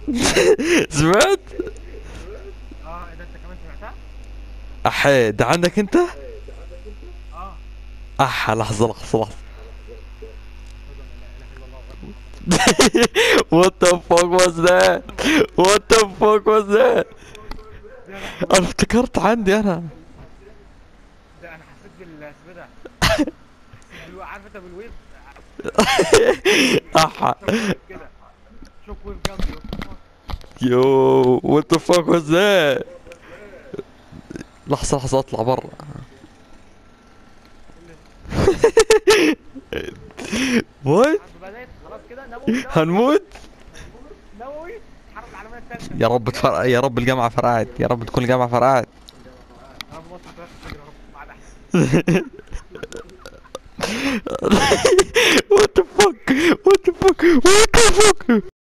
سمعت؟ اه ايه ده انت كمان سمعتها؟ احي ده عندك انت؟ اه اح لحظة لحظة لحظة لا اله الا الله What the fuck was that? What the fuck was that? يا لهوي، انا افتكرت عندي انا ده انا حسيت بال اسمه ده حسيت بالو- عارف انت بالويف اح شوك ويف كده شوك ويف جنبي يو what the fuck was that? لحظة لحظة اطلع برا وات الحرب بدأت خلاص كده نووي نووي هنموت نووي الحرب العالمية الثالثة يا رب تفرق يا رب الجامعة فرقعت يا رب تكون الجامعة فرقعت يا رب مصر تروح تفجر يا رب مع الأحسن what the fuck what the fuck what the fuck